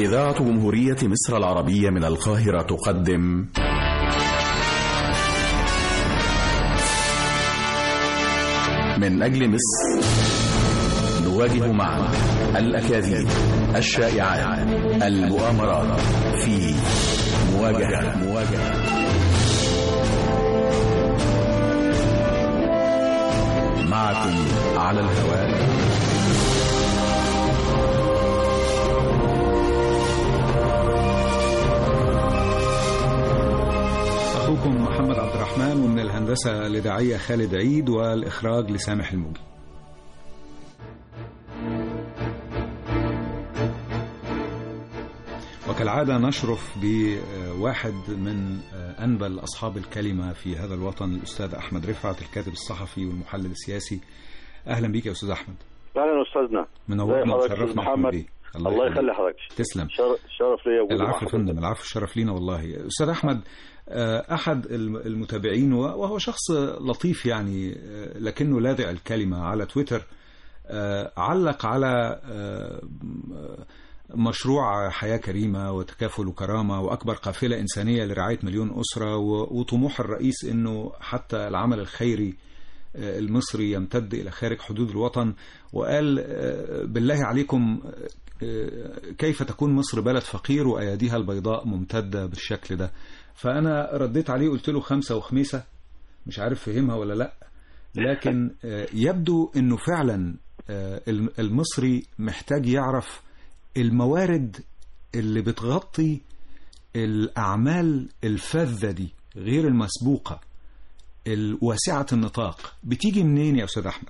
إذاعة جمهورية مصر العربية من القاهرة تقدم من أجل مصر نواجه معا الأكاذيب الشائعات المؤامرات في مواجهة مواجهة معكم على الهواء أخوكم محمد عبد الرحمن ومن الهندسة الإذاعية خالد عيد والإخراج لسامح الموجي وكالعادة نشرف بواحد من أنبل أصحاب الكلمة في هذا الوطن الأستاذ أحمد رفعت الكاتب الصحفي والمحلل السياسي أهلا بك يا أستاذ أحمد اهلا استاذنا منورنا ازي حضرتك وشرفنا محمد بيه. الله يخلي حضرتك تسلم شر- شرف ليا وجودي مع العفو يا حضرتك. فندم العفو الشرف لينا والله استاذ احمد آه، احد الم- المتابعين وهو شخص لطيف يعني آه، لكنه لاذع الكلمه على تويتر آه، علق على آه، مشروع حياة كريمة وتكافل وكرامة وأكبر قافلة إنسانية لرعاية مليون أسرة و- وطموح الرئيس أنه حتى العمل الخيري آه، المصري يمتد إلى خارج حدود الوطن وقال آه، بالله عليكم آه، كيف تكون مصر بلد فقير وأياديها البيضاء ممتدة بالشكل ده فأنا رديت عليه قلت له خمسة وخميسة مش عارف فهمها ولا لا لكن آه، يبدو أنه فعلا آه، الم- المصري محتاج يعرف الموارد اللي بتغطي الأعمال الفذة دي غير المسبوقة الواسعة النطاق بتيجي منين يا أستاذ أحمد؟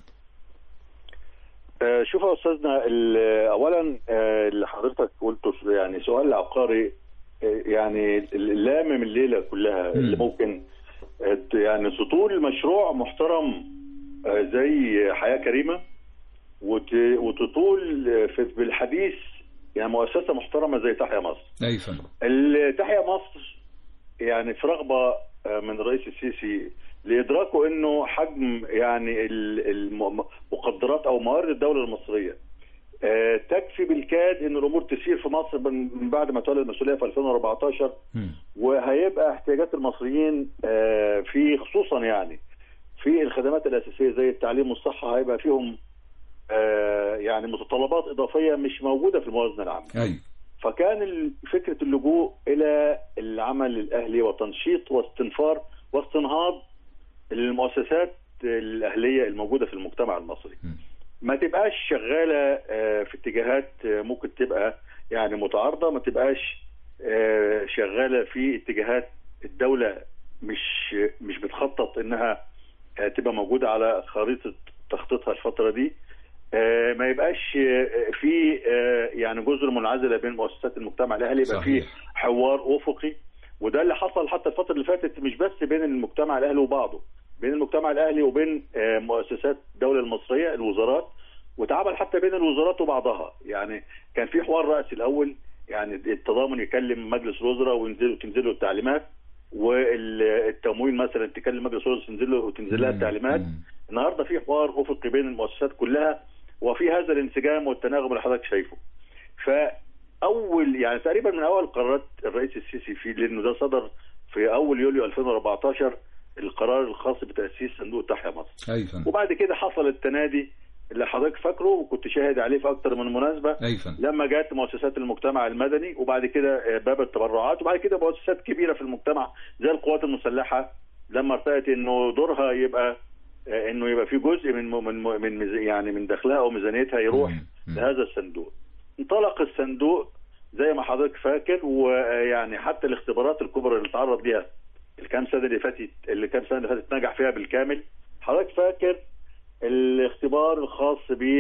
آه، شوف يا استاذنا ال- اولا آه، اللي حضرتك قلته س- يعني سؤال عبقري آه، يعني اللام من الليله كلها اللي ممكن آه، ت- يعني سطول مشروع محترم آه، زي حياه كريمه وت- وتطول آه، في- بالحديث يعني مؤسسه محترمه زي تحيا مصر أي فندم ال- تحيا مصر يعني في رغبه آه، من الرئيس السيسي لادراكه انه حجم يعني ال- الم- مقدرات او موارد الدوله المصريه آه، تكفي بالكاد ان الامور تسير في مصر من من بعد ما تولى المسؤوليه في 2014 مم. وهيبقى احتياجات المصريين آه، في خصوصا يعني في الخدمات الاساسيه زي التعليم والصحه هيبقى فيهم آه، يعني متطلبات اضافيه مش موجوده في الموازنه العامه أي فكان ال- فكره اللجوء الى العمل الاهلي وتنشيط واستنفار واستنهاض المؤسسات الاهليه الموجوده في المجتمع المصري. م. ما تبقاش شغاله آه، في اتجاهات آه، ممكن تبقى يعني متعارضه ما تبقاش آه، شغاله في اتجاهات الدوله مش مش بتخطط انها آه، تبقى موجوده على خريطه تخطيطها الفتره دي آه، ما يبقاش آه، في آه، يعني جزر منعزله بين مؤسسات المجتمع الاهلي يبقى في صحيح. حوار افقي وده اللي حصل حتى الفتره اللي فاتت مش بس بين المجتمع الاهلي وبعضه بين المجتمع الاهلي وبين آه، مؤسسات الدوله المصريه الوزارات وتعامل حتى بين الوزارات وبعضها يعني كان في حوار راسي الاول يعني التضامن يكلم مجلس الوزراء وينزل تنزل له التعليمات والتموين مثلا تكلم مجلس الوزراء تنزل له وتنزل لها مم. التعليمات مم. النهارده في حوار افقي بين المؤسسات كلها وفي هذا الانسجام والتناغم اللي حضرتك شايفه. فاول يعني تقريبا من اول قرارات الرئيس السيسي في لانه ده صدر في اول يوليو 2014 القرار الخاص بتاسيس صندوق تحيا مصر. أي فندم وبعد كده حصل التنادي اللي حضرتك فاكره وكنت شاهد عليه في اكتر من مناسبه أي فندم لما جت مؤسسات المجتمع المدني وبعد كده باب التبرعات وبعد كده مؤسسات كبيره في المجتمع زي القوات المسلحه لما ارتأت انه دورها يبقى انه يبقى في جزء من من من ميز- يعني من دخلها او ميزانيتها يروح مم. مم. لهذا الصندوق. انطلق الصندوق زي ما حضرتك فاكر ويعني حتى الاختبارات الكبرى اللي تعرض ليها الكام سنه اللي فاتت اللي كام سنه اللي فاتت نجح فيها بالكامل حضرتك فاكر الاختبار الخاص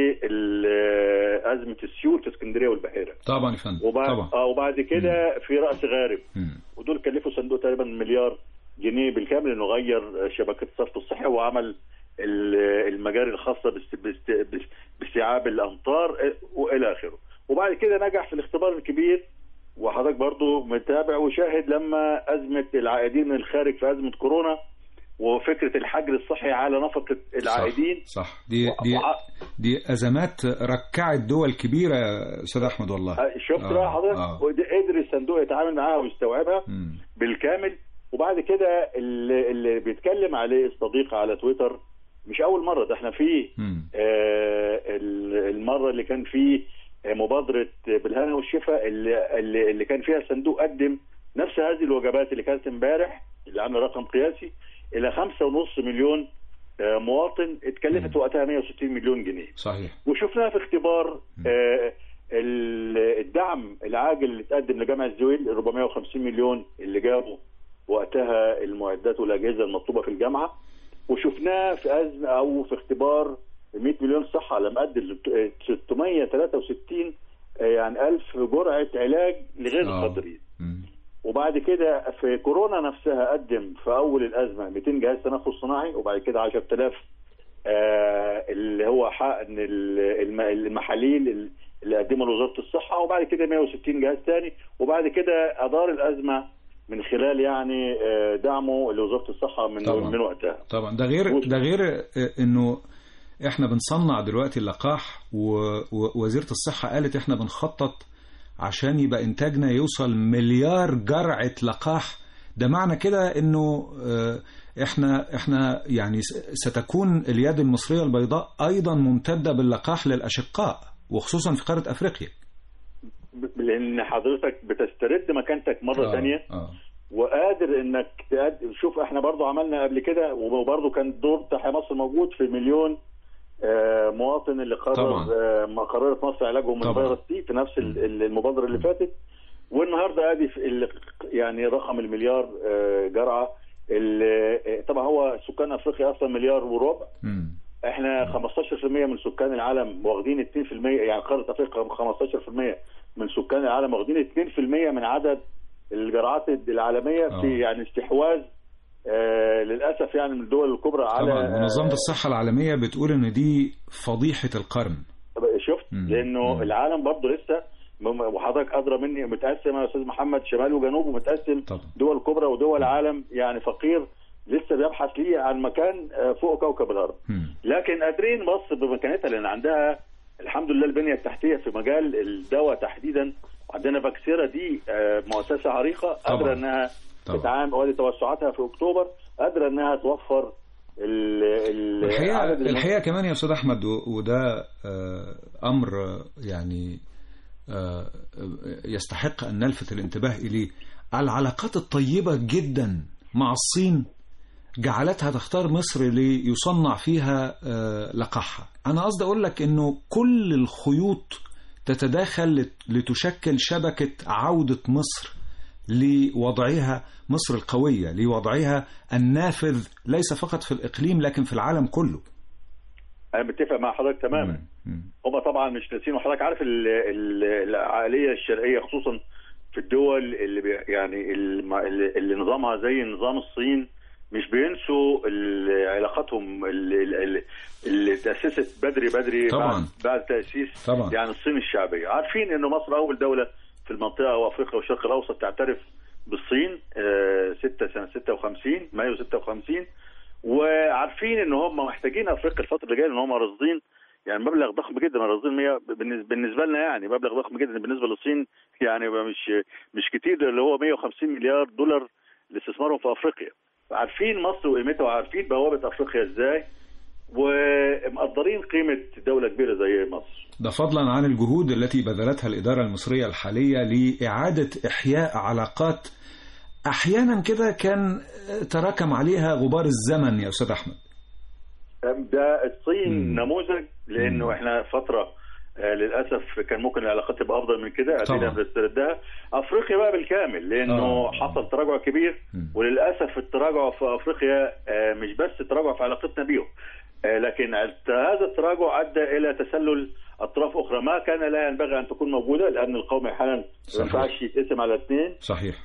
بأزمة السيول في اسكندرية والبحيرة طبعا يا فندم وبعد, طبعا آه وبعد كده في رأس غارب مم. ودول كلفوا صندوق تقريبا مليار جنيه بالكامل انه غير شبكة الصرف الصحي وعمل ال- المجاري الخاصة باست- باست- باست- باستيعاب الأمطار وإلى آخره وبعد كده نجح في الاختبار الكبير وحضرتك برضو متابع وشاهد لما أزمة العائدين من الخارج في أزمة كورونا وفكره الحجر الصحي على نفقه العائدين صح, صح. دي دي وع- دي ازمات ركعت دول كبيره يا استاذ احمد والله شفت آه، بقى حضرتك آه. وده قدر الصندوق يتعامل معاها ويستوعبها مم. بالكامل وبعد كده اللي, اللي بيتكلم عليه الصديق على تويتر مش اول مره ده احنا في مم. آه، ال- المره اللي كان فيه آه، مبادره بالهنا والشفاء اللي, اللي اللي كان فيها الصندوق قدم نفس هذه الوجبات اللي كانت امبارح اللي عامله رقم قياسي الى خمسة ونص مليون آه، مواطن اتكلفت وقتها 160 مليون جنيه صحيح وشفناها في اختبار آه، ال- الدعم العاجل اللي اتقدم لجامع الزويل 450 مليون اللي جابوا وقتها المعدات والاجهزه المطلوبه في الجامعه وشفناه في ازمه او في اختبار 100 مليون صحه لما قدم 663 آه، يعني ألف جرعه علاج لغير آه. القادرين مم. وبعد كده في كورونا نفسها قدم في اول الازمه 200 جهاز تنفس صناعي وبعد كده 10000 آه اللي هو حقن ال- الم- المحاليل اللي قدمها لوزاره الصحه وبعد كده 160 جهاز تاني وبعد كده ادار الازمه من خلال يعني آه دعمه لوزاره الصحه من طبعاً. من وقتها طبعا ده غير ده غير آه، انه احنا بنصنع دلوقتي اللقاح و- ووزيره الصحه قالت احنا بنخطط عشان يبقى انتاجنا يوصل مليار جرعه لقاح ده معنى كده انه آه، احنا احنا يعني س- ستكون اليد المصريه البيضاء ايضا ممتده باللقاح للاشقاء وخصوصا في قاره افريقيا ب- لان حضرتك بتسترد مكانتك مره آه، ثانيه اه وقادر انك تقدم شوف احنا برضو عملنا قبل كده وبرضو كان دور تحيا مصر موجود في مليون آه، مواطن اللي قرر طبعاً. آه، ما قررت مصر علاجهم من طبعاً. فيروس سي في نفس ال- ال- المبادره اللي فاتت والنهارده ادي في ال- يعني رقم المليار آه، جرعه ال- آه، طبعا هو سكان افريقيا اصلا مليار وربع مم. احنا 15% من سكان العالم واخدين 2% يعني قاره افريقيا 15% من سكان العالم واخدين 2% من عدد الجرعات العالميه آه. في يعني استحواذ آه للاسف يعني من الدول الكبرى على طبعا منظمه آه، الصحه العالميه بتقول ان دي فضيحه القرن شفت مم. لانه مم. العالم برضه لسه م- وحضرتك ادرى مني متقسم يا استاذ محمد شمال وجنوب ومتقسم طبعا دول كبرى ودول عالم يعني فقير لسه بيبحث ليه عن مكان آه، فوق كوكب الارض مم. لكن قادرين مصر بمكانتها لان عندها الحمد لله البنيه التحتيه في مجال الدواء تحديدا عندنا فاكسيرا دي آه، مؤسسه عريقه قادره طبعاً. انها طبعا تتعامل وادي توسعاتها في اكتوبر قادره انها توفر ال ال الحقيقه عدد الم- الحقيقه كمان يا استاذ احمد و- وده آه، امر آه، يعني آه، يستحق ان نلفت الانتباه اليه العلاقات الطيبه جدا مع الصين جعلتها تختار مصر ليصنع فيها آه، لقاحها انا قصدي اقول لك انه كل الخيوط تتداخل لت- لتشكل شبكه عوده مصر لوضعها مصر القويه لوضعها النافذ ليس فقط في الاقليم لكن في العالم كله انا متفق مع حضرتك تماما مم. هم طبعا مش ناسيين وحضرتك عارف ال- ال- العقليه الشرقيه خصوصا في الدول اللي بي يعني الم- اللي اللي نظامها زي نظام الصين مش بينسوا ال- علاقاتهم اللي, اللي, اللي تاسست بدري بدري طبعاً. بعد, بعد تاسيس طبعا يعني الصين الشعبيه عارفين انه مصر اول دوله في المنطقه وافريقيا والشرق الاوسط تعترف بالصين 6 سنه 56 مايو 56 وعارفين ان هم محتاجين افريقيا الفتره اللي جايه لان هم راصدين يعني مبلغ ضخم جدا راصدين 100 بالنسبه بالنسبه لنا يعني مبلغ ضخم جدا بالنسبه للصين يعني مش مش كتير اللي هو 150 مليار دولار لاستثمارهم في افريقيا عارفين مصر وقيمتها وعارفين بوابه افريقيا ازاي ومقدرين قيمه دوله كبيره زي مصر ده فضلا عن الجهود التي بذلتها الإدارة المصرية الحالية لإعادة إحياء علاقات أحيانا كده كان تراكم عليها غبار الزمن يا أستاذ أحمد ده الصين مم. نموذج لانه مم. احنا فتره آه، للاسف كان ممكن العلاقات تبقى افضل من كده قاعدين طبعا. بنستردها افريقيا بقى بالكامل لانه آه. حصل تراجع كبير مم. وللاسف التراجع في افريقيا آه، مش بس تراجع في علاقتنا بيهم آه، لكن هذا التراجع ادى الى تسلل اطراف اخرى ما كان لا ينبغي ان تكون موجوده لان القوم احيانا ما صحيح. ينفعش يتقسم على اثنين صحيح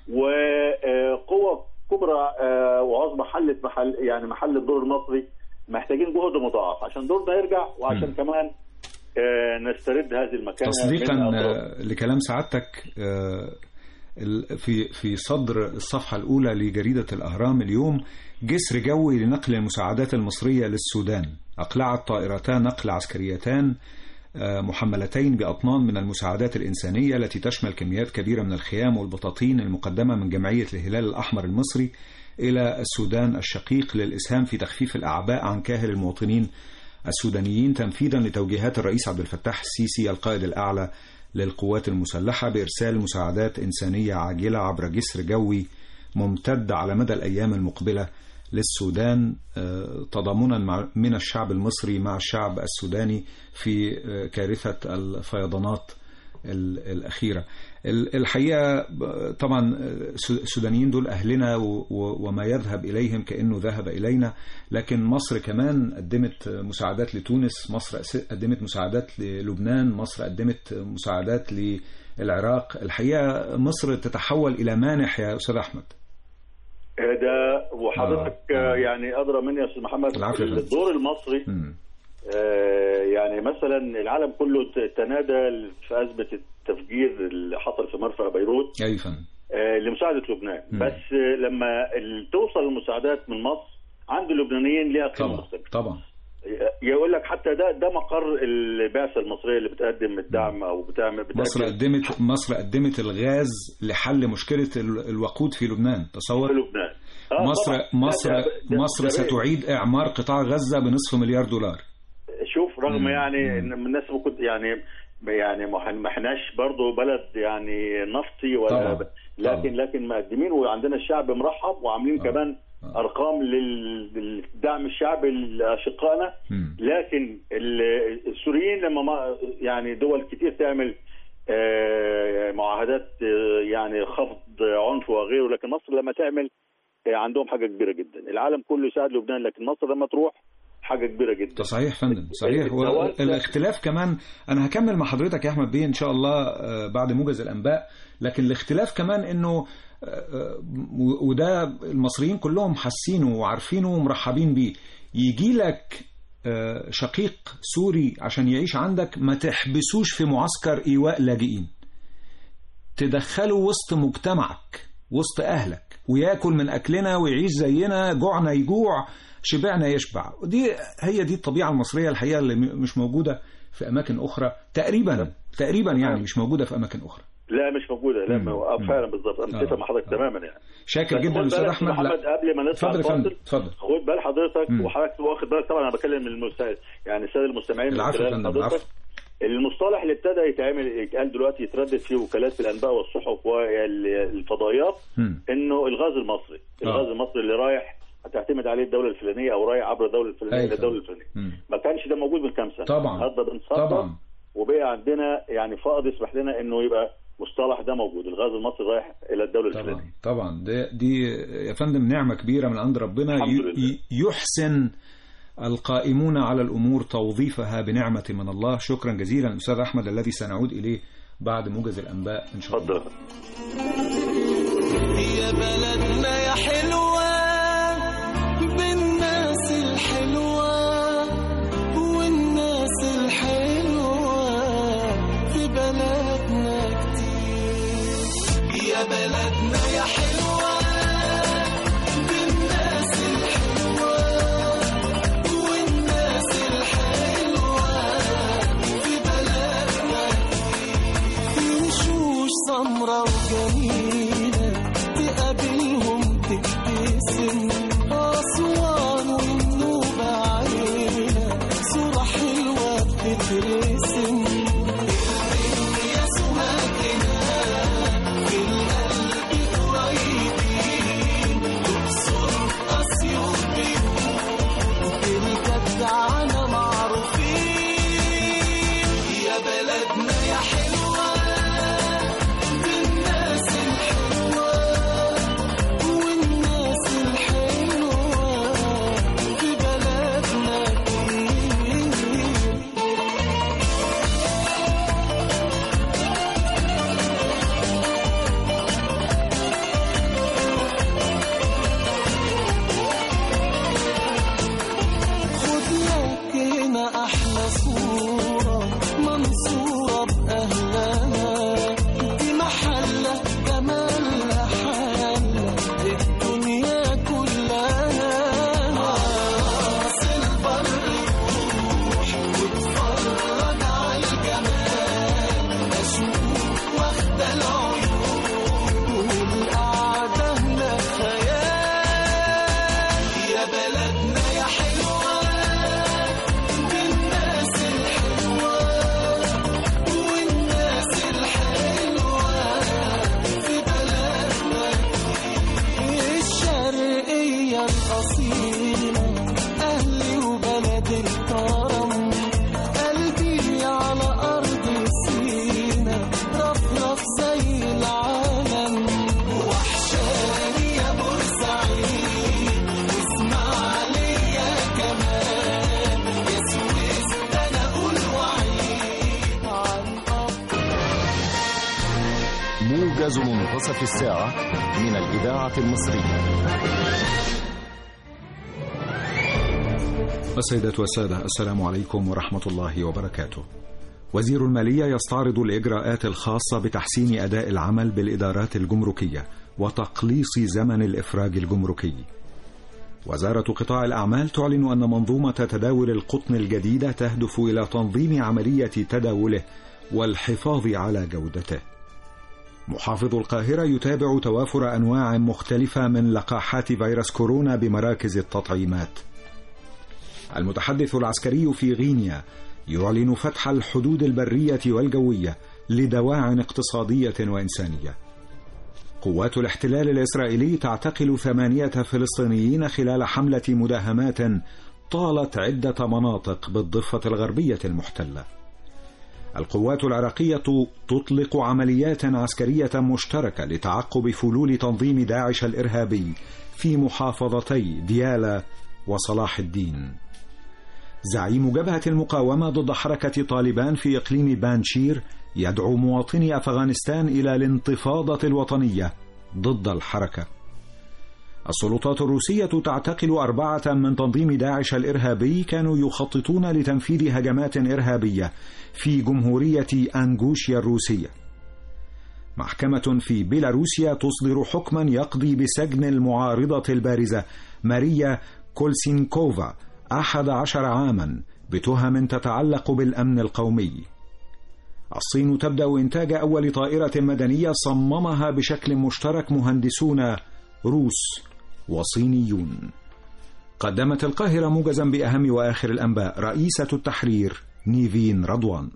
وقوة كبرى آه، وعظمى حلت محل يعني محل الدور المصري محتاجين جهد مضاعف عشان دورنا يرجع وعشان مم. كمان آه، نسترد هذه المكانة تصديقا من الأطراف. آه، لكلام سعادتك آه، ال- في في صدر الصفحة الأولى لجريدة الأهرام اليوم جسر جوي لنقل المساعدات المصرية للسودان أقلعت طائرتان نقل عسكريتان آه، محملتين بأطنان من المساعدات الإنسانية التي تشمل كميات كبيرة من الخيام والبطاطين المقدمة من جمعية الهلال الأحمر المصري إلى السودان الشقيق للإسهام في تخفيف الأعباء عن كاهل المواطنين السودانيين تنفيذا لتوجيهات الرئيس عبد الفتاح السيسي القائد الأعلى للقوات المسلحة بإرسال مساعدات إنسانية عاجلة عبر جسر جوي ممتد على مدى الأيام المقبلة للسودان آه، تضامنا مع- من الشعب المصري مع الشعب السوداني في آه، كارثة الفيضانات ال- الأخيرة ال- الحقيقة ب- طبعا آه، السو- السودانيين دول أهلنا و- و- وما يذهب إليهم كأنه ذهب إلينا لكن مصر كمان قدمت مساعدات لتونس مصر أس- قدمت مساعدات للبنان مصر قدمت مساعدات للعراق الحقيقة مصر تتحول إلى مانح يا أستاذ أحمد ده وحضرتك آه. آه. يعني ادرى مني يا استاذ محمد العفو يا فندم. الدور المصري مم. آه، يعني مثلا العالم كله ت- تنادى في ازمه التفجير اللي حصل في مرفأ بيروت أي فندم آه، لمساعده لبنان مم. بس آه، لما ال- توصل المساعدات من مصر عند اللبنانيين ليها قيمه طبعا مختلفه طبعا يقول لك حتى ده ده مقر البعثه المصريه اللي بتقدم الدعم او بتعمل بتقدم مصر قدمت مصر قدمت الغاز لحل مشكلة ال- الوقود في لبنان في تصور لبنان آه، مصر طبعاً. مصر ده- ده- مصر ده- ستعيد إعمار قطاع غزة بنصف مليار دولار شوف رغم مم. يعني مم. ان الناس ممكن يعني يعني ما إحنا- ما احناش برضه بلد يعني نفطي ولا طبعاً. ب... لكن لكن مقدمين وعندنا الشعب مرحب وعاملين آه. كمان آه. ارقام لل- للدعم الشعبي لاشقائنا مم. لكن ال- السوريين لما ما يعني دول كتير تعمل آه، معاهدات آه، يعني خفض عنف وغيره لكن مصر لما تعمل آه، عندهم حاجه كبيره جدا العالم كله يساعد لبنان لكن مصر لما تروح حاجه كبيره جدا ده صحيح فندم صحيح التوازن- والاختلاف كمان انا هكمل مع حضرتك يا احمد بيه ان شاء الله آه، بعد موجز الانباء لكن الاختلاف كمان انه آه، آه، و- وده المصريين كلهم حاسينه وعارفينه ومرحبين بيه يجي لك آه، شقيق سوري عشان يعيش عندك ما تحبسوش في معسكر ايواء لاجئين تدخله وسط مجتمعك وسط اهلك وياكل من اكلنا ويعيش زينا جوعنا يجوع شبعنا يشبع ودي هي دي الطبيعه المصريه الحقيقه اللي م- مش موجوده في اماكن اخرى تقريبا تقريبا يعني مش موجوده في اماكن اخرى لا مش موجوده لا مم. ما هو- مم. فعلا بالظبط انا متفق آه. مع حضرتك آه. تماما يعني شاكر بس جدا خد استاذ بالك احمد محمد لا قبل ما نطلع اتفضل يا فندم الفاصل اتفضل خد بال حضرتك مم. وحضرتك واخد بالك طبعا انا بكلم المسا... يعني الساده المستمعين من العفو يا خلال فندم حضرتك. العفو المصطلح اللي ابتدى يتعمل يتقال دلوقتي يتردد في وكالات الانباء والصحف والفضائيات مم. انه الغاز المصري الغاز المصري اللي رايح هتعتمد عليه الدوله الفلانيه او رايح عبر الدوله الفلانيه أيوة. الى الدوله الفلانيه مم. ما كانش ده موجود من كام سنه طبعا. النهارده بنصدر طبعا وبقى عندنا يعني فائض يسمح لنا انه يبقى مصطلح ده موجود الغاز المصري رايح الى الدوله طبعا الفلانيه طبعا دي, دي يا فندم نعمة كبيرة من عند ربنا الحمد ي- لله. ي- يحسن القائمون على الأمور توظيفها بنعمة من الله شكرا جزيلا أستاذ أحمد الذي سنعود إليه بعد موجز الأنباء إن شاء الله اتفضل يا بلدنا يا حلوة بالناس الحلوة والناس الحلوة في بلدنا كتير يا بلدنا يا حلوة بالناس الحلوة والناس الحلوة في بلدنا كتير وشوش سمرة وجميلة تقابلهم تبتسم أسوان والنوبة علينا صورة حلوة بتترسم يا سماكنا في القلب قريبين تبصر أسيوط بيوت بالجدعنة معروفين يا بلدنا يا حلوة بالناس الحلوة والناس الحلوة منتصف الساعة من الإذاعة المصرية السيدات والسادة السلام عليكم ورحمة الله وبركاته وزير المالية يستعرض الإجراءات الخاصة بتحسين أداء العمل بالإدارات الجمركية وتقليص زمن الإفراج الجمركي وزارة قطاع الأعمال تعلن أن منظومة تداول القطن الجديدة تهدف إلى تنظيم عملية تداوله والحفاظ على جودته محافظ القاهرة يتابع توافر أنواع مختلفة من لقاحات فيروس كورونا بمراكز التطعيمات المتحدث العسكري في غينيا يعلن فتح الحدود البرية والجوية لدواع اقتصادية وإنسانية قوات الاحتلال الإسرائيلي تعتقل ثمانية فلسطينيين خلال حملة مداهمات طالت عدة مناطق بالضفة الغربية المحتلة القوات العراقية تطلق عمليات عسكرية مشتركة لتعقب فلول تنظيم داعش الإرهابي في محافظتي ديالا وصلاح الدين زعيم جبهة المقاومة ضد حركة طالبان في إقليم بانشير يدعو مواطني أفغانستان إلى الانتفاضة الوطنية ضد الحركة السلطات الروسية تعتقل أربعة من تنظيم داعش الإرهابي كانوا يخططون لتنفيذ هجمات إرهابية في جمهورية أنغوشيا الروسية محكمة في بيلاروسيا تصدر حكما يقضي بسجن المعارضة البارزة ماريا كولسينكوفا أحد عشر عاما بتهم تتعلق بالأمن القومي الصين تبدأ إنتاج أول طائرة مدنية صممها بشكل مشترك مهندسون روس وصينيون قدمت القاهرة موجزا بأهم وآخر الأنباء رئيسة التحرير نيفين رضوان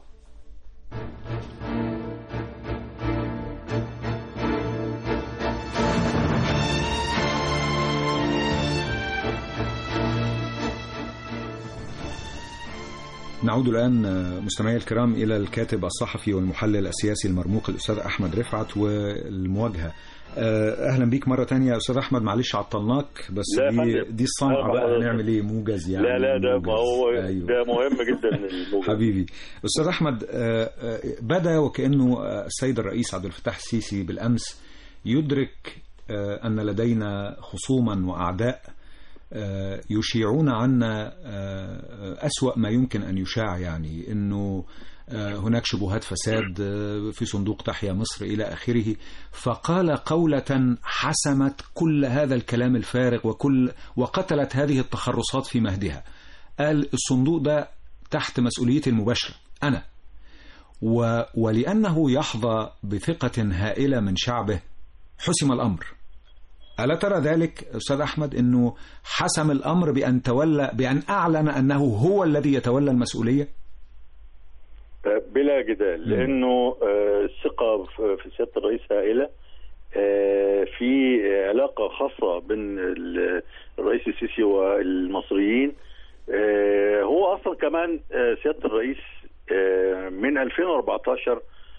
نعود الآن مستمعي الكرام إلى الكاتب الصحفي والمحلل السياسي المرموق الأستاذ أحمد رفعت والمواجهة أهلا بيك مرة تانية يا أستاذ أحمد معلش عطلناك بس لا يا دي, فندم. دي الصنعة لا، بقى ما- نعمل إيه موجز يعني لا لا ده ما موجز. هو أيوه. ده مهم جدا الموضوع. حبيبي استاذ احمد آه، آه، بدا وكانه آه، السيد الرئيس عبد الفتاح السيسي بالامس يدرك آه، ان لدينا خصوما واعداء آه، يشيعون عنا آه، اسوا ما يمكن ان يشاع يعني انه آه، هناك شبهات فساد آه، في صندوق تحيا مصر الى اخره فقال قوله حسمت كل هذا الكلام الفارغ وكل وقتلت هذه التخرصات في مهدها قال الصندوق ده تحت مسؤوليتي المباشرة أنا و... ولأنه يحظى بثقة هائلة من شعبه حسم الأمر ألا ترى ذلك أستاذ أحمد أنه حسم الأمر بأن تولى بأن أعلن أنه هو الذي يتولى المسؤولية بلا جدال لانه آه، الثقه في في سياده الرئيس هائله آه، في علاقه خاصه بين ال- الرئيس السيسي والمصريين آه، هو اصلا كمان آه، سياده الرئيس آه، من 2014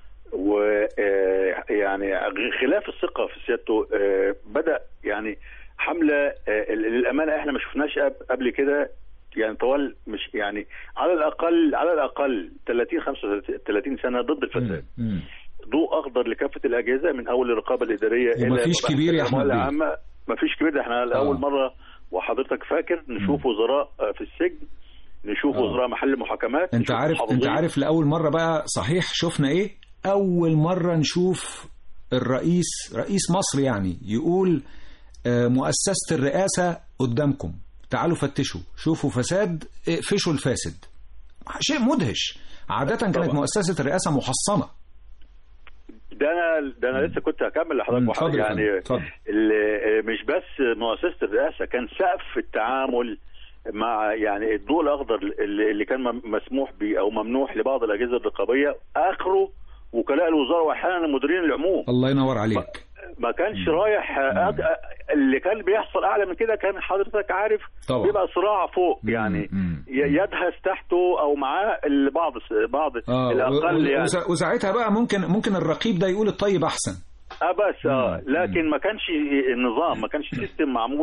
ويعني خلاف الثقه في سيادته آه، بدا يعني حمله آه، للامانه احنا ما شفناش قب- قبل كده يعني طوال مش يعني على الاقل على الاقل 30 35 سنه ضد الفساد مم. ضوء اخضر لكافه الاجهزه من اول الرقابه الاداريه ومفيش مباحث كبير يا أحمد الأموال بيه. العامه مفيش كبير ده احنا لاول مره وحضرتك فاكر نشوف وزراء آه، في السجن نشوف آه. وزراء محل محاكمات أنت نشوف عارف أنت محافظين. عارف لأول مرة بقى صحيح شفنا إيه أول مرة نشوف الرئيس رئيس مصر يعني يقول آه، مؤسسة الرئاسة قدامكم تعالوا فتشوا شوفوا فساد اقفشوا الفاسد شيء مدهش عادة كانت طبعا. مؤسسة الرئاسة محصنة ده انا ده انا لسه كنت هكمل لحضرتك مم، وحضرتك اتفضل يا يعني فندم، اتفضل. ال- مش بس مؤسسه الرئاسه كان سقف التعامل مع يعني الضوء الاخضر اللي اللي كان مم- مسموح به او ممنوح لبعض الاجهزه الرقابيه اخره وكلاء الوزاره واحيانا مديرين العموم الله ينور عليك ما كانش رايح أج- اللي كان بيحصل اعلى من كده كان حضرتك عارف طبعا. بيبقى صراع فوق مم، يعني مم. ي- يدهس تحته او معاه بعض بعض اه الاقل و- و- يعني وسا- وساعتها بقى ممكن ممكن الرقيب ده يقول الطيب احسن اه بس اه مم. لكن ما كانش النظام ما كانش سيستم معمول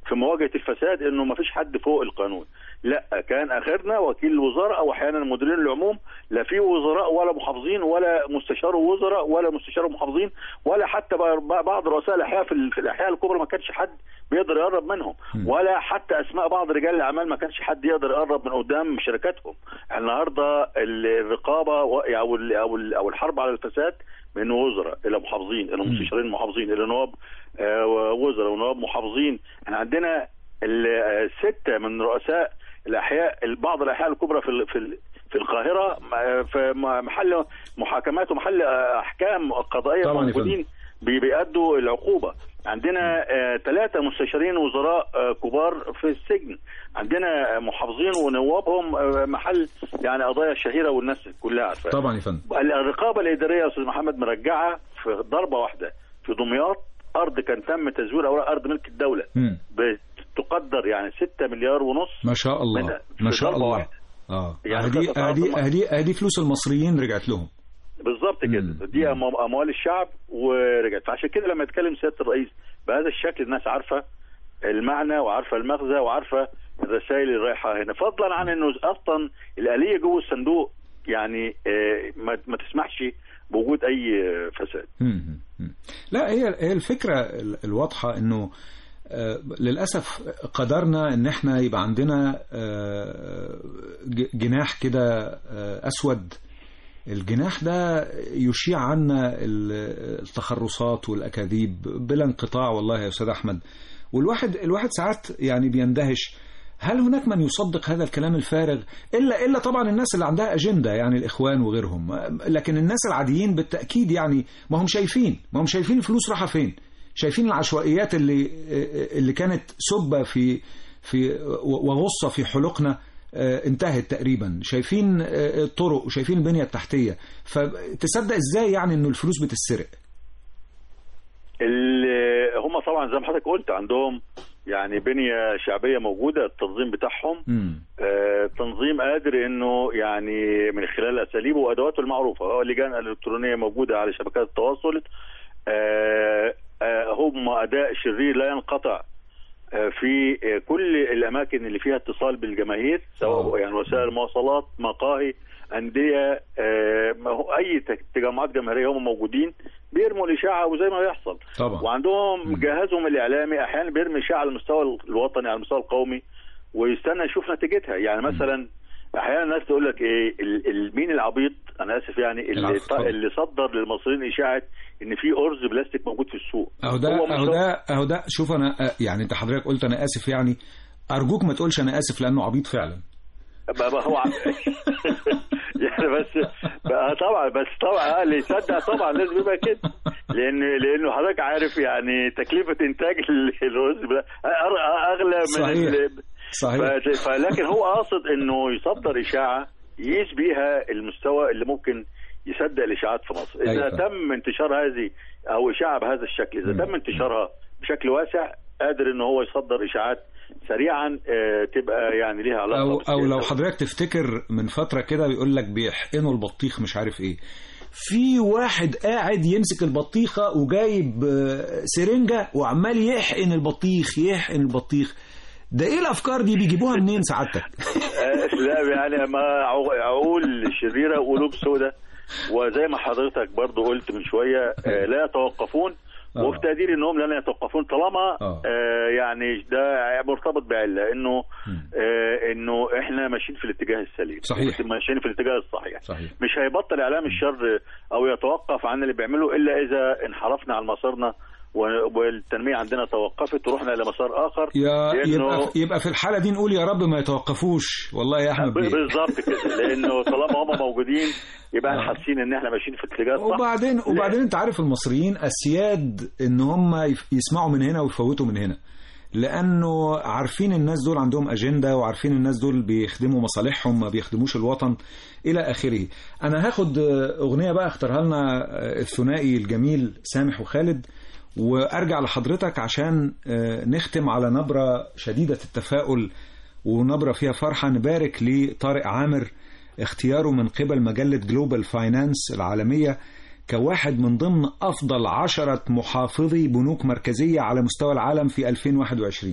في مواجهه الفساد انه ما فيش حد فوق القانون لا كان اخرنا وكيل الوزاره او احيانا مديرين العموم لا في وزراء ولا محافظين ولا مستشار وزراء ولا مستشار محافظين ولا حتى ب- بعض رؤساء الاحياء في ال- في الاحياء الكبرى ما كانش حد بيقدر يقرب منهم ولا حتى اسماء بعض رجال الاعمال ما كانش حد يقدر يقرب من قدام شركاتهم النهارده ال- الرقابه و- او ال- او ال- او الحرب على الفساد من وزراء الى محافظين الى مستشارين محافظين الى نواب آه، وزراء ونواب محافظين احنا عندنا ال- آه، سته من رؤساء الاحياء بعض الاحياء الكبرى في ال- في ال- في القاهره م- في م- محل محاكمات ومحل آه، احكام قضائيه طبعاً يا موجودين بي- بيأدوا العقوبه عندنا ثلاثة مستشارين وزراء آه، كبار في السجن عندنا محافظين ونوابهم آه، محل يعني قضايا شهيرة والناس كلها عارفاها طبعا يا فندم الرقابه الاداريه يا استاذ محمد مرجعه في ضربه واحده في دمياط ارض كان تم تزوير اوراق ارض ملك الدوله مم. بتقدر يعني 6 مليار ونص ما شاء الله من- ما في شاء ضربة الله واحدة. اه يعني هدي قطعة هدي أرض هدي هدي فلوس المصريين رجعت لهم بالظبط مم. كده دي أم- اموال الشعب ورجعت فعشان كده لما يتكلم سياده الرئيس بهذا الشكل الناس عارفه المعنى وعارفه المغزى وعارفه الرسائل اللي رايحه هنا فضلا عن انه اصلا الاليه جوه الصندوق يعني آه، ما ما تسمحش بوجود اي آه، فساد مم. مم. لا هي هي الفكره ال- الواضحه انه آه، للاسف قدرنا ان احنا يبقى عندنا آه، ج- جناح كده آه، اسود الجناح ده يشيع عنا ال- التخرصات والاكاذيب بلا انقطاع والله يا استاذ احمد والواحد الواحد ساعات يعني بيندهش هل هناك من يصدق هذا الكلام الفارغ الا الا طبعا الناس اللي عندها اجنده يعني الاخوان وغيرهم لكن الناس العاديين بالتاكيد يعني ما هم شايفين ما هم شايفين الفلوس رايحه فين شايفين العشوائيات اللي اللي كانت سبه في في وغصه في حلقنا آه، انتهت تقريبا شايفين آه، الطرق وشايفين البنيه التحتيه فتصدق ازاي يعني انه الفلوس بتتسرق اللي هم طبعا زي ما حضرتك قلت عندهم يعني بنيه شعبيه موجوده التنظيم بتاعهم مم. آه، تنظيم قادر انه يعني من خلال اساليبه وادواته المعروفه هو اللجان الالكترونيه موجوده على شبكات التواصل آه، آه، هم اداء شرير لا ينقطع آه، في آه، كل الاماكن اللي فيها اتصال بالجماهير سواء آه. يعني وسائل مواصلات مقاهي انديه آه، ما هو اي تك- تجمعات جماهيريه هم موجودين بيرموا الاشاعه وزي ما بيحصل طبعا وعندهم مم. جهازهم الاعلامي احيانا بيرمي اشاعه على المستوى الوطني على المستوى القومي ويستنى يشوف نتيجتها يعني مثلا احيانا الناس تقول لك ايه ال- ال- مين العبيط انا اسف يعني اللي, العفو، اتفضل. اللي صدر للمصريين اشاعه ان في ارز بلاستيك موجود في السوق اهو ده هو مش اهو ده اهو ده شوف انا آه، يعني انت حضرتك قلت انا اسف يعني ارجوك ما تقولش انا اسف لانه عبيط فعلا بقى بقى هو عم- يعني بس بقى طبعا بس طبعا اللي يصدق طبعا لازم يبقى كده لان لانه حضرتك عارف يعني تكلفه انتاج ال- الرز بلا- أر- اغلى من صحيح. ال- صحيح ف- فلكن هو قاصد انه يصدر اشاعه يقيس بيها المستوى اللي ممكن يصدق الاشاعات في مصر اذا أيوة. تم انتشار هذه او اشاعه بهذا الشكل اذا مم. تم انتشارها بشكل واسع قادر ان هو يصدر اشاعات سريعا آه، تبقى يعني ليها علاقه او او بالسياسة. لو حضرتك تفتكر من فتره كده بيقول لك بيحقنوا البطيخ مش عارف ايه في واحد قاعد يمسك البطيخه وجايب آه، سرنجه وعمال يحقن البطيخ يحقن البطيخ ده ايه الافكار دي بيجيبوها منين سعادتك آه، لا يعني ما عق- عقول شريره وقلوب سوداء وزي ما حضرتك برضو قلت من شويه آه، لا يتوقفون آه. وفي تقديري انهم لن يتوقفون طالما آه. آه، يعني ده مرتبط بعله انه مم. آه، انه احنا ماشيين في الاتجاه السليم صحيح. ماشيين في الاتجاه الصحيح صحيح مش هيبطل اعلام الشر او يتوقف عن اللي بيعمله الا اذا انحرفنا عن مسارنا و- والتنميه عندنا توقفت ورحنا الى مسار اخر يا لأنه- يبقى يبقى في الحاله دي نقول يا رب ما يتوقفوش والله يا احمد ب- بيه بالظبط كده لانه طالما هم موجودين يبقى احنا آه. حاسين ان احنا ماشيين في الاتجاه الصح وبعدين وبعدين انت عارف المصريين اسياد ان هم يف- يسمعوا من هنا ويفوتوا من هنا لانه عارفين الناس دول عندهم اجنده وعارفين الناس دول بيخدموا مصالحهم ما بيخدموش الوطن الى اخره انا هاخد آه، اغنيه بقى اختارها لنا آه، الثنائي الجميل سامح وخالد وارجع لحضرتك عشان آه، نختم على نبره شديده التفاؤل ونبره فيها فرحه نبارك لطارق عامر اختياره من قبل مجله جلوبال فاينانس العالميه كواحد من ضمن أفضل عشرة محافظي بنوك مركزية على مستوى العالم في 2021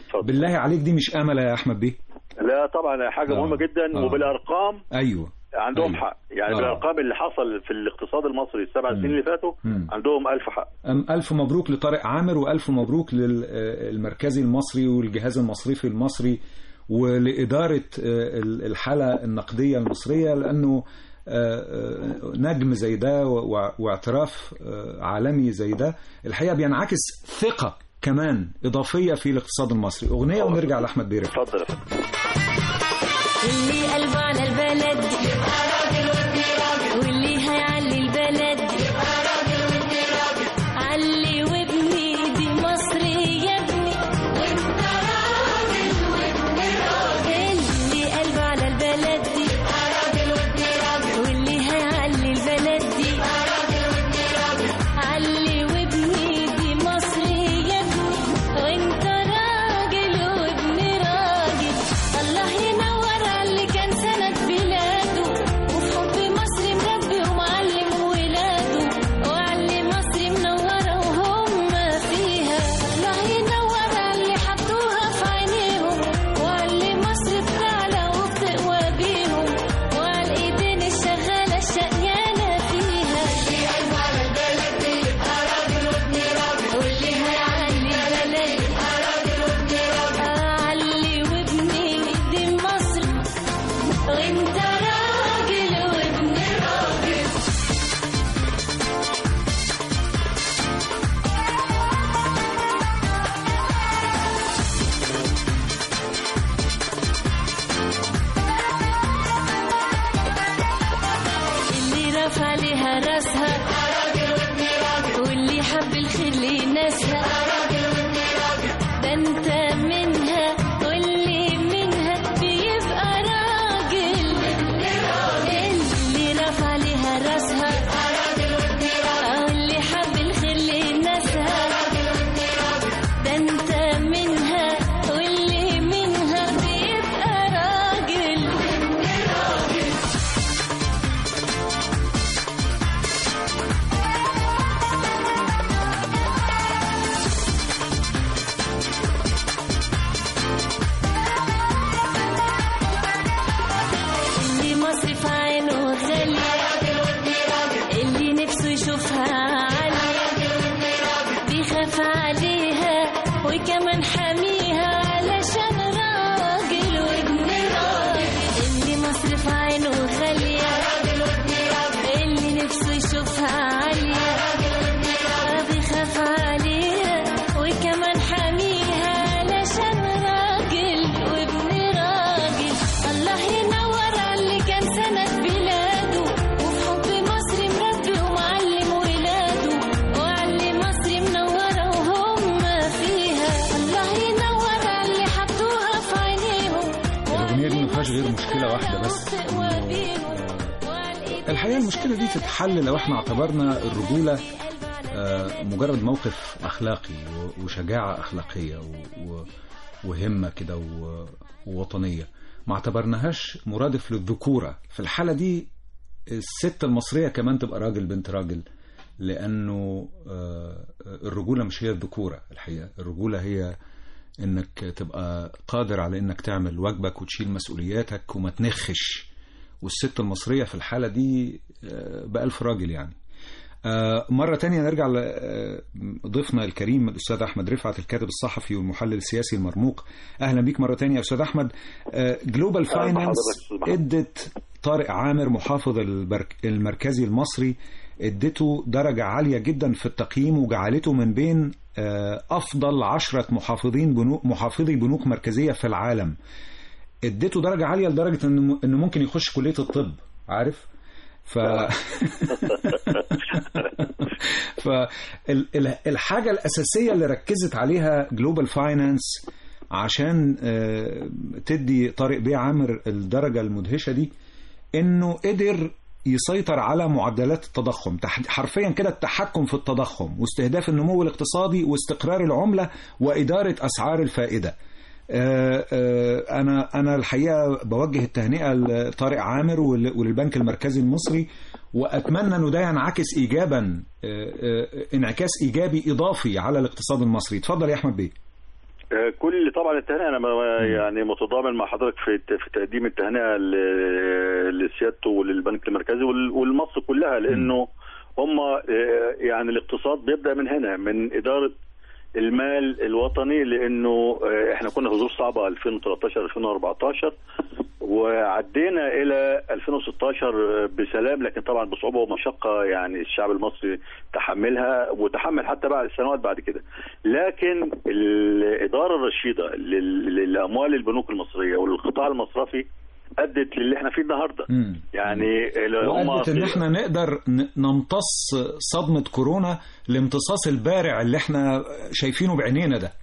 اتفضل. بالله عليك دي مش امل يا احمد بيه لا طبعا حاجه آه. مهمه جدا آه. وبالارقام ايوه عندهم أيوة. حق يعني آه. بالارقام اللي حصل في الاقتصاد المصري السبع سنين اللي فاتوا مم. عندهم ألف حق أم ألف مبروك لطارق عامر وألف مبروك للمركزي المصري والجهاز المصرفي المصري ولإدارة آه، الحالة النقدية المصرية لأنه آه، آه، نجم زي ده و- واعتراف آه، عالمي زي ده الحقيقة بينعكس ثقة كمان إضافية في الاقتصاد المصري أغنية ونرجع لأحمد بيرفع اتفضل يا فندم. اللي قلبه على البلد يبقى راجل وابن راجل واللي هيعلي البلد يبقى راجل وابن راجل علي وابني دي مصر يا ابني وانت راجل وابن راجل اللي قلبه على البلد يبقى راجل وابن راجل واللي هيعلي البلد يبقى راجل وابن راجل علي وابني دي مصر يا ابني وانت راجل وابن راجل الله ينور على اللي كان سند بلاده وفي حب مصر مربي ومعلم ولاده وعلي مصر منورة وهم فيها الله ينور على اللي حطوها في عينيهم وعلي مصر بتعلى وبتقوى بيهم وعلى الايدين الشغالة الشقيانة فيها اللي قلبه على البلد يبقى راجل وابن راجل واللي هيعلي البلد يبقى راجل وابن راجل علي وابني دي مصر وانت راجل وابن راجل اللي رفع لها راسها راجل وابن راجل واللي حب الخير لناسها راجل وابن راجل ده انت منها واللي منها بيبقى راجل اللي رفع لها راسها راجل وابن راجل واللي حب الخير لناسها راجل وابن راجل ده انت منها واللي منها بيبقى راجل راجل اللي مصر في عينه غالية اللي نفسه يشوفها عالية بيخاف عليها وكمان حاميها علشان راجل وابن راجل اللي مصر في عينه غالية اللي نفسه يشوفها عالية بيخاف عليها وكمان حاميها علشان راجل وابن راجل الله ينور على اللي كان سند بلاده وفي حب مصر مربي ومعلم ولاده وعلي مصر منورة وهم فيها الله ينور على اللي حطوها في عينيهم الأغنية دي ما فيهاش غير مشكلة واحدة بس. الحقيقة المشكلة دي تتحل لو احنا اعتبرنا الرجولة آه، مجرد موقف أخلاقي و- وشجاعة أخلاقية و- و- وهمة كده و- ووطنية ما اعتبرناهاش مرادف للذكورة في الحالة دي الست المصرية كمان تبقى راجل بنت راجل لأنه آه، الرجولة مش هي الذكورة الحقيقة الرجولة هي انك تبقى قادر على انك تعمل واجبك وتشيل مسؤولياتك وما تنخش والست المصرية في الحالة دي آه، بألف راجل يعني آه، مرة تانية نرجع لضيفنا الكريم الأستاذ أحمد رفعت الكاتب الصحفي والمحلل السياسي المرموق أهلا بيك مرة تانية يا أستاذ أحمد جلوبال أهلا بحضرتك فاينانس أستاذ محمد. ادت طارق عامر محافظ البرك- المركزي المصري ادته درجة عالية جدا في التقييم وجعلته من بين آه، أفضل عشرة محافظين بنوك محافظي بنوك مركزية في العالم اديته درجة عالية لدرجة انه انه ممكن يخش كلية الطب عارف ف فالحاجة الأساسية اللي ركزت عليها جلوبال فاينانس عشان آه، تدي طارق بيه عامر الدرجة المدهشة دي انه قدر يسيطر على معدلات التضخم تح- حرفيا كده التحكم في التضخم واستهداف النمو الاقتصادي واستقرار العملة وإدارة أسعار الفائدة آه، آه، انا انا الحقيقه بوجه التهنئه لطارق عامر ول- وللبنك المركزي المصري واتمنى انه ده ينعكس ايجابا آه، آه، انعكاس ايجابي اضافي على الاقتصاد المصري اتفضل يا احمد بيه آه، كل طبعا التهنئه انا ما- يعني متضامن مع حضرتك في في تقديم التهنئه ل- لسيادته وللبنك المركزي وال- ولمصر كلها لانه هم آه، يعني الاقتصاد بيبدا من هنا من اداره المال الوطني لانه آه، احنا كنا في ظروف صعبه 2013 2014 وعدينا الى 2016 بسلام لكن طبعا بصعوبه ومشقه يعني الشعب المصري تحملها وتحمل حتى بعد السنوات بعد كده لكن الاداره الرشيده لل- لاموال البنوك المصريه والقطاع المصرفي ادت للي احنا فيه النهارده مم. يعني اللي هم وأدت إن إحنا نقدر ن- نمتص صدمة كورونا الامتصاص البارع اللي إحنا شايفينه بعينينا ده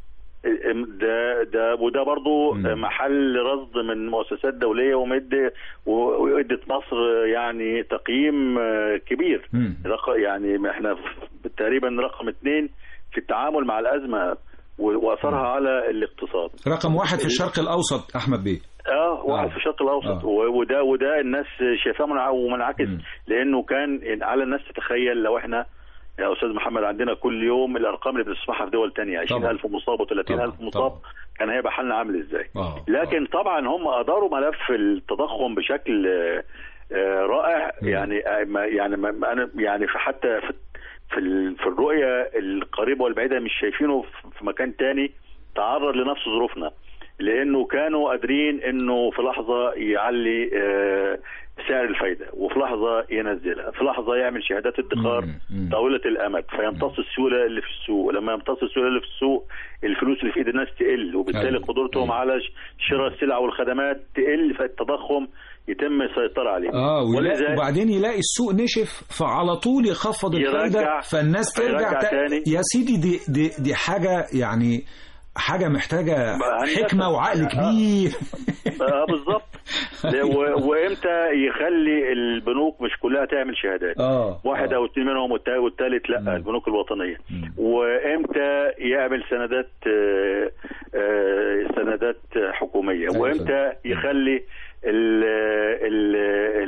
ده ده وده برضو مم. محل رصد من مؤسسات دوليه ومد وادت مصر يعني تقييم آه، كبير مم. رق- يعني احنا في- تقريبا رقم اثنين في التعامل مع الازمه و- واثرها على الاقتصاد رقم واحد في الشرق الأوسط أحمد بيه اه واحد آه. في الشرق الاوسط آه. و- وده وده الناس شايفاه منع- ومنعكس مم. لانه كان على الناس تتخيل لو احنا يا استاذ محمد عندنا كل يوم الارقام اللي بنسمعها في دول تانية 20000 مصاب و30000 طبعاً. مصاب طبعاً. كان هيبقى حالنا عامل ازاي آه. لكن طبعا هم اداروا ملف التضخم بشكل آه، آه، رائع مم. يعني آه، ما- يعني ما- ما انا يعني في حتى في في ال- في الرؤيه القريبه والبعيده مش شايفينه في- في مكان تاني تعرض لنفس ظروفنا لانه كانوا قادرين انه في لحظه يعلي آه، سعر الفايده وفي لحظه ينزلها في لحظه يعمل شهادات ادخار مم. مم. طويله الامد فيمتص السيوله اللي في السوق لما يمتص السيوله اللي في السوق الفلوس اللي في ايد الناس تقل وبالتالي أيوة. قدرتهم أيوة. على ش- شراء السلع والخدمات تقل فالتضخم يتم السيطره عليه اه ويلاقي ولذا- وبعدين يلاقي السوق نشف فعلى طول يخفض الفايده يرجع- فالناس ترجع يرجع ت... تاني. يا سيدي دي دي دي حاجه يعني حاجه محتاجه بقى هندسة. حكمه وعقل آه. كبير اه بالظبط و- وامتى يخلي البنوك مش كلها تعمل شهادات اه واحد آه. او اثنين منهم والتا- والثالث لا مم. البنوك الوطنيه مم. وامتى يعمل سندات آه، آه، سندات حكوميه أيوة. وامتى يخلي ال ال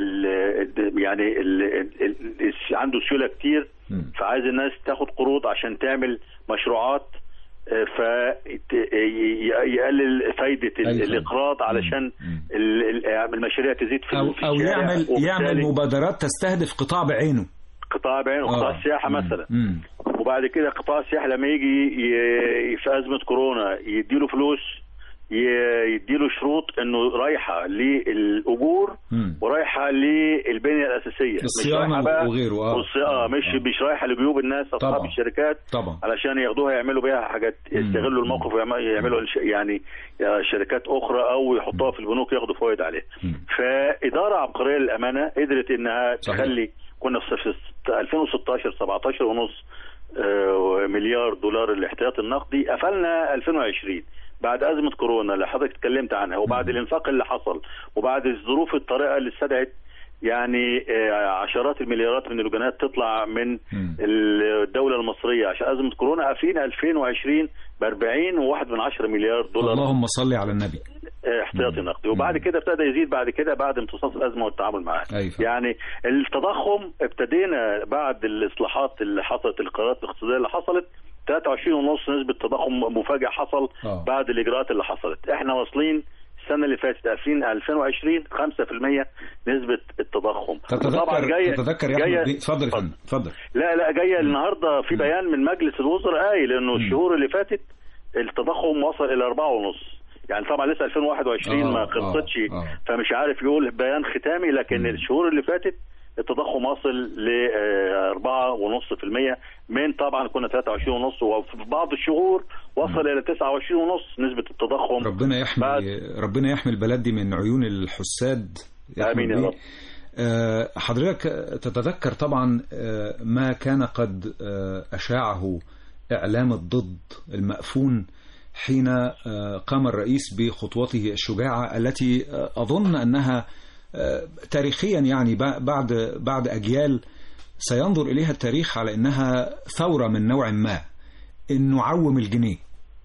ال يعني ال ال ال عنده سيوله كتير مم. فعايز الناس تاخد قروض عشان تعمل مشروعات فيقلل فايده ال- أيوة. الاقراض علشان مم. ال- ال- المشاريع تزيد في او في او الشارع، يعمل وبالتالي يعمل مبادرات تستهدف قطاع بعينه قطاع بعينه قطاع آه. السياحه مم. مثلا مم. وبعد كده قطاع السياحه لما يجي ي- في ازمه كورونا يديله فلوس ي- يديله شروط انه رايحه للاجور مم. ورايحه للبنيه الاساسيه مش الصيانة رايحة بقى وغيره، آه. والصي- اه مش آه. مش رايحه لجيوب الناس اصحاب طبعا. الشركات طبعا علشان ياخدوها يعملوا بيها حاجات يستغلوا الموقف ويعملوا الش- يعني شركات اخرى او يحطوها في البنوك ياخدوا فوائد عليها مم. فاداره عبقريه للامانه قدرت انها صحيح. تخلي كنا في في 2016 17 ونص آه، مليار دولار الاحتياطي النقدي قفلنا 2020 بعد ازمه كورونا اللي حضرتك اتكلمت عنها وبعد الانفاق اللي حصل وبعد الظروف الطارئه اللي استدعت يعني آه، عشرات المليارات من الجنيهات تطلع من مم. الدوله المصريه عشان ازمه كورونا قافلين 2020 ب 40 و1 من 10 مليار دولار اللهم صل على النبي احتياطي نقدي وبعد كده ابتدى يزيد بعد كده بعد امتصاص الازمه والتعامل معها أيوة. يعني التضخم ابتدينا بعد الاصلاحات اللي حصلت القرارات الاقتصاديه اللي حصلت 23 ونص نسبه تضخم مفاجئ حصل آه. بعد الاجراءات اللي حصلت احنا واصلين السنه اللي فاتت 2000 2020 5% نسبه التضخم تتذكر جاية- تتذكر يا جاية- احمد بيه اتفضل يا فندم اتفضل لا لا جايه النهارده في بيان من مجلس الوزراء قايل انه الشهور اللي فاتت التضخم وصل الى أربعة ونص يعني طبعا لسه 2021 آه، ما آه، خلصتش آه. فمش عارف يقول بيان ختامي لكن مم. الشهور اللي فاتت التضخم واصل ل 4.5% من طبعا كنا 23 ونص وفي بعض الشهور وصل الى 29 ونص نسبه التضخم ربنا يحمي بعد- ربنا يحمي البلد دي من عيون الحساد يا آمين أحمد يا بيه. رب. آه، حضرتك تتذكر طبعا آه، ما كان قد آه، أشاعه إعلام الضد المأفون حين آه، قام الرئيس بخطوته الشجاعة التي آه، أظن أنها آه، تاريخيا يعني ب- بعد بعد أجيال سينظر إليها التاريخ على أنها ثورة من نوع ما أنه عوم الجنيه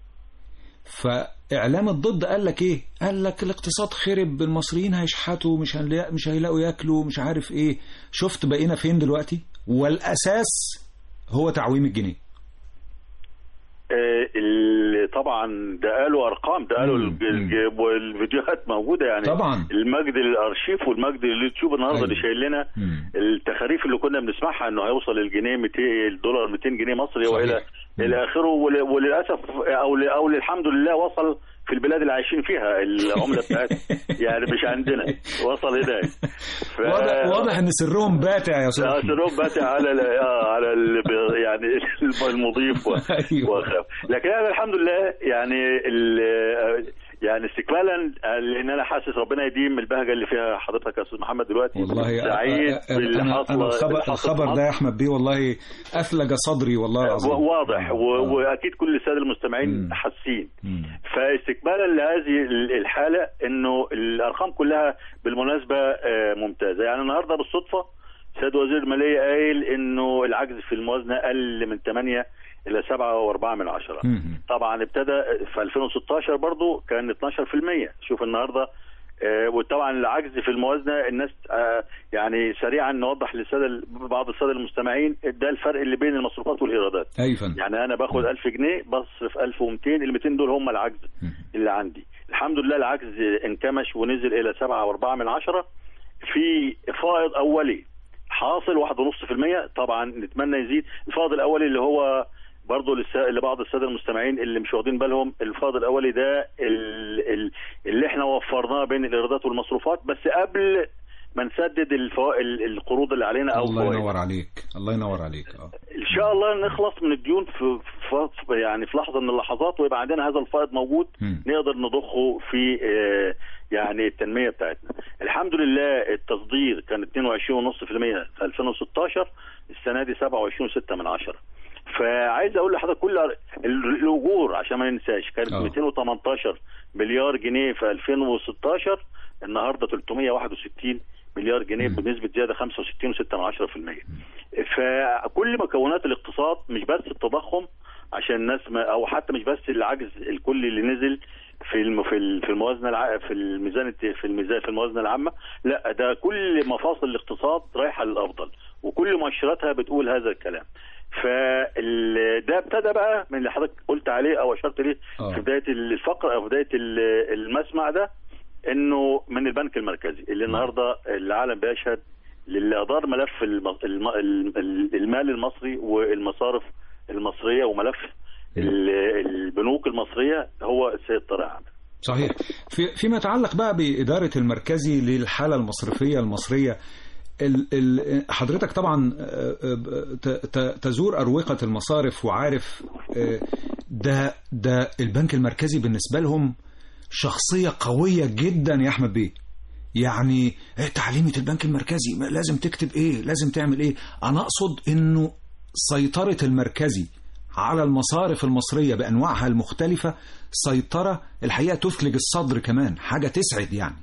فاعلام الضد قال لك ايه قال لك الاقتصاد خرب المصريين هيشحتوا مش هنلاقي مش هيلاقوا ياكلوا مش عارف ايه شفت بقينا فين دلوقتي والاساس هو تعويم الجنيه آه، ال- طبعا ده قالوا ارقام ده قالوا مم. الج- الج- والفيديوهات موجوده يعني طبعا. المجد الارشيف والمجد اليوتيوب النهارده أيوة. اللي شايل لنا مم. التخاريف اللي كنا بنسمعها انه هيوصل الجنيه 200 الدولار 200 جنيه مصري صحيح. والى مم. الى اخره ول- وللاسف او ل- او الحمد لله وصل في البلاد اللي عايشين فيها العمله بتاعتها يعني مش عندنا وصل هناك ف- واضح واضح ان سرهم باتع يا استاذ اه أحمد. سلوك باتع على ال- آه على ال- يعني المضيف و- أيوة. وخاف لكن انا الحمد لله يعني ال- يعني استكمالا لان انا حاسس ربنا يديم البهجه اللي فيها حضرتك يا استاذ محمد دلوقتي والله سعيد أ- أ- باللي انا حصل انا الخبر, باللي حصل في الخبر مصر. ده يا احمد بيه والله اثلج صدري والله العظيم و- واضح و- آه. واكيد كل الساده المستمعين مم. حاسين مم. فاستكمالا لهذه ال- الحاله انه الارقام كلها بالمناسبه آه، ممتازه يعني النهارده بالصدفه سيد وزير الماليه قايل انه العجز في الموازنه قل من 8 الى 7.4 من عشرة مم. طبعا ابتدى في 2016 برضو كان 12% شوف النهارده آه، وطبعا العجز في الموازنه الناس آه، يعني سريعا نوضح للساده بعض الساده المستمعين ده الفرق اللي بين المصروفات والايرادات اي فندم يعني انا باخد 1000 جنيه بصرف 1200 ال 200 دول هم العجز مم. اللي عندي الحمد لله العجز انكمش ونزل الى 7.4 من عشرة في فائض اولي حاصل 1.5% طبعا نتمنى يزيد الفائض الاولي اللي هو برضه للس- لبعض الساده المستمعين اللي مش واخدين بالهم الفائض الاولي ده ال- ال- اللي احنا وفرناه بين الايرادات والمصروفات بس قبل ما نسدد الفوا- ال- القروض اللي علينا او الله فوائد. ينور عليك الله ينور عليك اه ان شاء الله نخلص من الديون في, في في- يعني في لحظه من اللحظات ويبقى عندنا هذا الفائض موجود مم. نقدر نضخه في آه، يعني التنميه بتاعتنا. الحمد لله التصدير كان 22.5% في 2016 السنه دي 27.6 من عشرة. فعايز اقول لحضرتك كل ال- الاجور عشان ما ننساش كانت آه. 218 مليار جنيه في 2016 النهارده 361 مليار جنيه مم. بنسبه زياده 65.6% فكل مكونات الاقتصاد مش بس التضخم عشان الناس ما او حتى مش بس العجز الكلي اللي نزل في الم في ال- في الموازنه الع... في الميزان الت- في الميزان في الموازنه العامه لا ده كل مفاصل الاقتصاد رايحه للافضل وكل مؤشراتها بتقول هذا الكلام فال ده ابتدى بقى من اللي حضرتك قلت عليه او اشرت ليه آه. في بدايه الفقره او في بدايه ال- المسمع ده انه من البنك المركزي اللي النهارده العالم بيشهد للي ادار ملف الم... الم... الم- المال المصري والمصارف المصريه وملف ال- البنوك المصريه هو السيد طارق عامر صحيح في فيما يتعلق بقى بإدارة المركزي للحالة المصرفية المصرية ال ال حضرتك طبعا آه، آه، ت- ت- تزور أروقة المصارف وعارف آه، ده ده البنك المركزي بالنسبة لهم شخصية قوية جدا يا أحمد بيه يعني إيه تعليمة البنك المركزي ما لازم تكتب ايه لازم تعمل ايه انا اقصد انه سيطرة المركزي على المصارف المصرية بأنواعها المختلفة سيطرة الحقيقة تثلج الصدر كمان حاجة تسعد يعني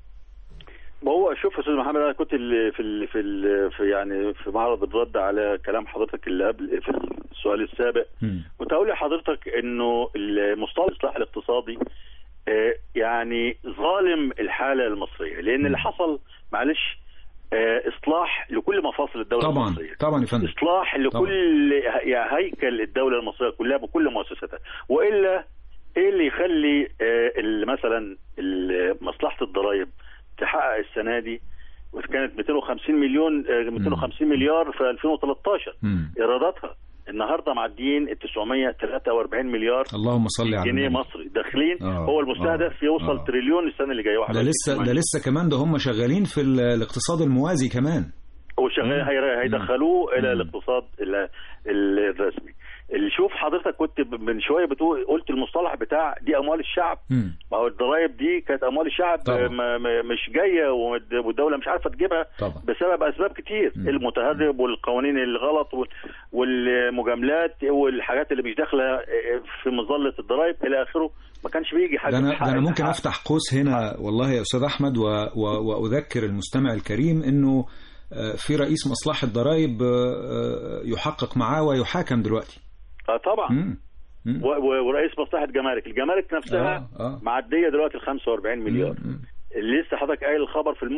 ما هو شوف يا استاذ محمد انا كنت ال- في ال في ال في يعني في معرض الرد على كلام حضرتك اللي قبل في السؤال السابق مم. كنت اقول لحضرتك انه المصطلح الاصلاح الاقتصادي آه، يعني ظالم الحاله المصريه لان اللي حصل معلش آه، اصلاح لكل مفاصل الدوله طبعا المصريه طبعا يا فندم اصلاح لكل ه- هيكل الدوله المصريه كلها بكل مؤسساتها والا ايه اللي يخلي آه، ال- مثلا ال- مصلحه الضرائب تحقق السنه دي وكانت 250 مليون آه، 250 مليار في 2013 مم. ايراداتها النهارده معديين ال 943 مليار اللهم صل على جنيه النبي مصري داخلين آه، هو المستهدف آه، يوصل آه. تريليون السنه اللي جايه ده 21 لسه ده لسه كمان ده هم شغالين في ال- الاقتصاد الموازي كمان وشغال مم. هي- هيدخلوه الى مم. الاقتصاد ال- ال- الرسمي اللي شوف حضرتك كنت ب- من شويه بتقول قلت المصطلح بتاع دي اموال الشعب مم. ما هو الضرائب دي كانت اموال الشعب طبعا. ما ما- مش جايه والد- والدوله مش عارفه تجيبها طبعا بسبب اسباب كتير مم. المتهرب والقوانين الغلط وال- والمجاملات والحاجات اللي مش داخله في مظله الضرائب الى اخره ما كانش بيجي حاجه ده انا, تحقق ده أنا ممكن الحق. افتح قوس هنا والله يا استاذ احمد و و واذكر المستمع الكريم انه آه، في رئيس مصلحه ضرائب آه، آه، يحقق معاه ويحاكم دلوقتي آه طبعا مم. مم. و- و- ورئيس مصلحه جمارك الجمارك نفسها آه، آه. معديه دلوقتي ال 45 مليار مم. اللي لسه حضرتك قايل الخبر في الموجز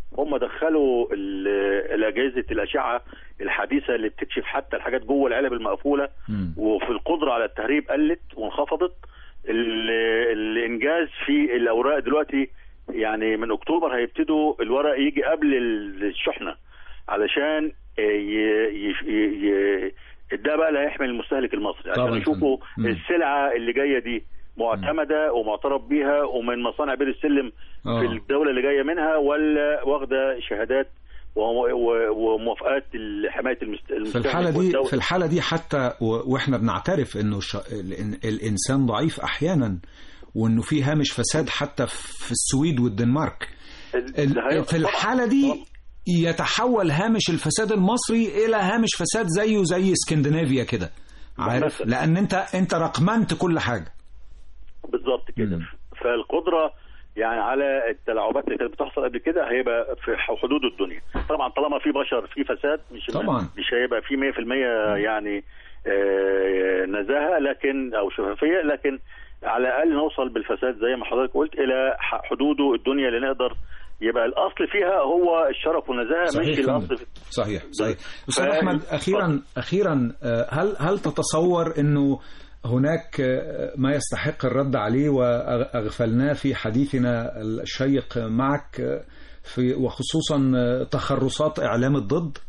هم دخلوا ال- الاجهزه الاشعه الحديثه اللي بتكشف حتى الحاجات جوه العلب المقفوله مم. وفي القدره على التهريب قلت وانخفضت ال- الانجاز في الاوراق دلوقتي يعني من اكتوبر هيبتدوا الورق يجي قبل ال- الشحنه علشان ي- ي- ي- ده بقى اللي هيحمي المستهلك المصري طبعاً. عشان يشوفوا مم. السلعه اللي جايه دي معتمده ومعترف بيها ومن مصانع بير السلم آه. في الدوله اللي جايه منها ولا واخده شهادات و- و- وموافقات حمايه المست- في المستهلك الحالة دي والدولة. في الحالة دي حتى و- واحنا بنعترف انه الش... الإن- الانسان ضعيف احيانا وانه في هامش فساد حتى في السويد والدنمارك ال- ده هي- في الحالة دي يتحول هامش الفساد المصري الى هامش فساد زيه زي اسكندنافيا كده عارف مثلا. لان انت انت رقمنت كل حاجة بالظبط كده مم. فالقدره يعني على التلاعبات اللي كانت بتحصل قبل كده هيبقى في حدود الدنيا طبعا طالما في بشر في فساد مش طبعا. مش هيبقى في 100% يعني آه، نزاهه لكن او شفافيه لكن على الاقل نوصل بالفساد زي ما حضرتك قلت الى ح- حدوده الدنيا اللي نقدر يبقى الاصل فيها هو الشرف والنزاهه مش صحيح الاصل فندم. في صحيح صحيح ف- استاذ احمد اخيرا اخيرا آه، هل هل تتصور انه هناك آه، ما يستحق الرد عليه واغفلناه في حديثنا الشيق معك آه، في وخصوصا آه، تخرصات اعلام الضد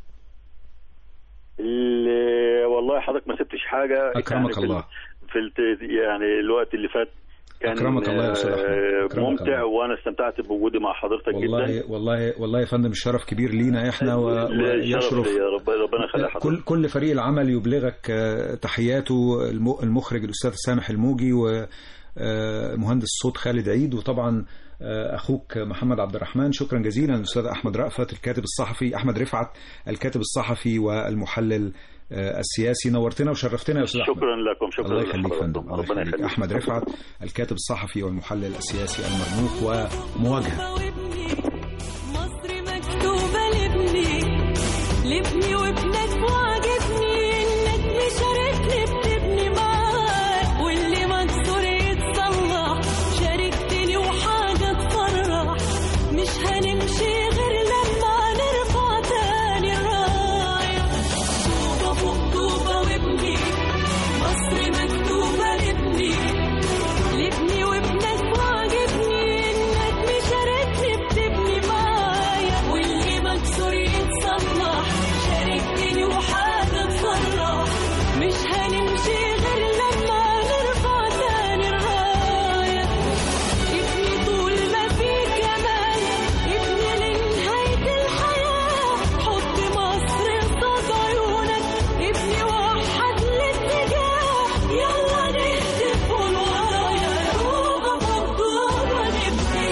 ال- والله حضرتك ما سبتش حاجه أكرمك يعني في ال- الله. في الت- يعني الوقت اللي فات كان أكرمك الله يا أستاذ أحمد. آه، أكرمك ممتع الله. وانا استمتعت بوجودي مع حضرتك جدا والله والله والله يا فندم الشرف كبير لينا احنا و- شرف ويشرف لي يا رب ربنا يخلي حضرتك كل كل فريق العمل يبلغك آه، تحياته الم- المخرج الاستاذ سامح الموجي ومهندس الصوت خالد عيد وطبعا آه، اخوك محمد عبد الرحمن شكرا جزيلا الاستاذ احمد رأفت الكاتب الصحفي احمد رفعت الكاتب الصحفي والمحلل آه، السياسي نورتنا وشرفتنا يا استاذ احمد شكرا لكم شكرا الله يخليك لحضرتك. فندم الله ربنا يخليك يخليك احمد رفعت الكاتب الصحفي والمحلل السياسي المرموق ومواجهه وابني مصر مكتوبة لابني لابني وابنك وعجبني انك مشاركني بتبني معاك واللي مكسور يتصلح شاركتني وحاجة تفرح مش هنمشي غير لما نرفع تاني الراية طوبة فوق طوبة وابني مصر مكتوبة لابني لابني وابنك وعجبني انك مشاركني بتبني معايا واللي مكسور يتصلح شاركتني وحاجة تفرح مش هنمشي غير لما نرفع تاني الراية ابني طول ما في جمال ابني لنهاية الحياة حط مصر قصاد عيونك ابني وحد الاتجاه يلا نهتف ورايا روضة مطلوبة نبني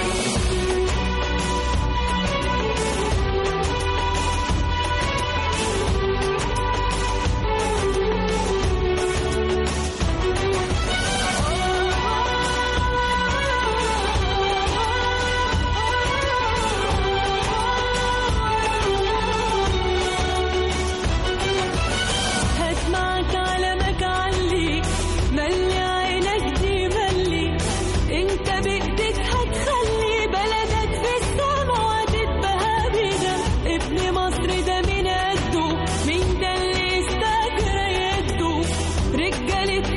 هسمعك علمك علي ملي عينك دي ملي انت بايدك هتخلي بلدك في السما وهتتبهى بينا ابن مصر ده من قده مين ده اللي يستاجر يده رجالة